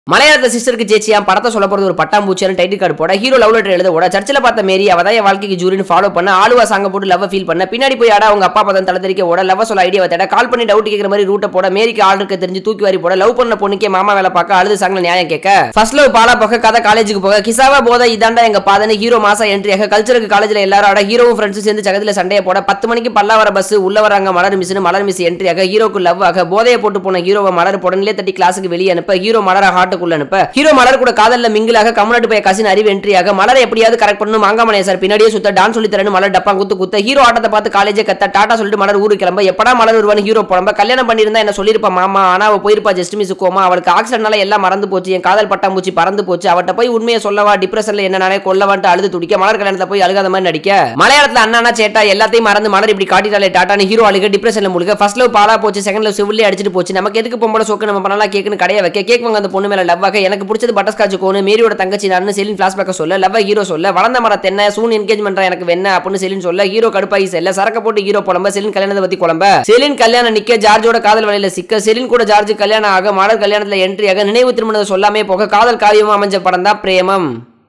மலையாளத்த சிஸ்டருக்கு ஜெயிச்சியா படத்தை சொல்ல போறது ஒரு பட்டாம்பூச்சியான டைட்டில் கார்டு போட ஹீரோ லவ் லெட்டர் எழுத ஓட சர்ச்சில் பார்த்த மேரி அவ தான் என் வாழ்க்கைக்கு ஜூரின்னு ஃபாலோ பண்ண ஆளுவா சாங்க போட்டு லவ் ஃபீல் பண்ண பின்னாடி போய் ஆடா அவங்க அப்பா பதம் தலை ஓட லவ் சொல்ல ஐடியா தேட கால் பண்ணி டவுட் கேட்கிற மாதிரி ரூட்டை போட மேரிக்கு ஆள் இருக்க தெரிஞ்சு தூக்கி வாரி போட லவ் பண்ண பொண்ணுக்கே மாமா வேலை பார்க்க அழுது சாங்கில் நியாயம் கேட்க ஃபர்ஸ்ட் லவ் பாலா போக கதை காலேஜுக்கு போக கிசாவா போத இதாண்டா எங்க பாதனை ஹீரோ மாசா என்ட்ரியாக கல்ச்சருக்கு காலேஜ்ல எல்லாரும் ஆட ஹீரோவும் ஃப்ரெண்ட்ஸும் சேர்ந்து ஜகத்துல சண்டையை போட பத்து மணிக்கு பல்லா வர பஸ் உள்ள வராங்க மலர் மிஸ்னு மலர் மிஸ் என்ட்ரியாக ஹீரோக்கு லவ் ஆக போதையை போட்டு போன ஹீரோவை மலர் உடனே தட்டி கிளாஸுக்கு வெளியே அனுப்ப ஹீரோ மலர ஹாட்டுக்குள்ள அனுப்ப ஹீரோ மலர் கூட காதல்ல மிங்கிலாக கம்நாட்டு போய் கசின் அறிவு என்ட்ரியாக மலரை எப்படியாவது கரெக்ட் பண்ணணும் மாங்காமலையா சார் பின்னாடியே சுத்த டான் சொல்லி தரேன்னு மலர் டப்பா குத்து குத்த ஹீரோ ஆட்டத்தை பார்த்து காலேஜே கத்த டாட்டா சொல்லிட்டு மலர் ஊருக்கு கிளம்ப எப்படா மலர் வருவான்னு ஹீரோ புலம்ப கல்யாணம் பண்ணியிருந்தா என்ன சொல்லிருப்பா மாமா ஆனா அவ போயிருப்பா ஜஸ்ட் மிஸ் கோமா அவளுக்கு ஆக்சிடென்ட்னால எல்லாம் மறந்து போச்சு என் காதல் பட்டாம்பூச்சி பறந்து போச்சு அவட்ட போய் உண்மையை சொல்லவா டிப்ரெஷன்ல என்ன நானே கொல்லவான்ட்டு அழுது துடிக்க மலர் கல்யாணத்துல போய் அழுகாத மாதிரி நடிக்க மலையாளத்துல அண்ணா சேட்டா எல்லாத்தையும் மறந்து மலர் இப்படி காட்டிட்டாலே டாட்டான்னு ஹீரோ அழுக டிப்ரெஷன்ல முழுக ஃபர்ஸ்ட் லவ் பாலா போச்சு செகண்ட் லவ் சிவிலே அடிச்சிட்டு போச்சு நமக்கு எதுக்கு பொம்பளை சோக்கு நம்ம பண்ணலாம் கேக்குன்னு கடைய வைக்க கேக் வாங்க அந்த பொண்ணு மேல லவ் ஆக எனக்கு பிடிச்சது பட்டர்ஸ்காட்ச் கோனு மேரியோட தங்கச்சி நான் செலின் பிளாஸ்பேக்க சொல்ல லவ் ஹீரோ சொல்ல வளர்ந்த மர தென்ன சூன் என்கேஜ்மெண்ட் எனக்கு வெண்ண அப்படின்னு செலின் சொல்ல ஹீரோ கடுப்பாகி செல்ல சரக்க போட்டு ஹீரோ புலம்ப செலின் கல்யாணத்தை பத்தி குழம்ப செலின் கல்யாணம் நிக்க ஜார்ஜோட காதல் வலையில சிக்க செலின் கூட ஜார்ஜ் கல்யாணம் ஆக மாடல் கல்யாணத்துல என்ட்ரி ஆக நினைவு திருமணத்தை சொல்லாமே போக காதல் காவியமா அமைஞ்ச படம் தான் பிரேமம்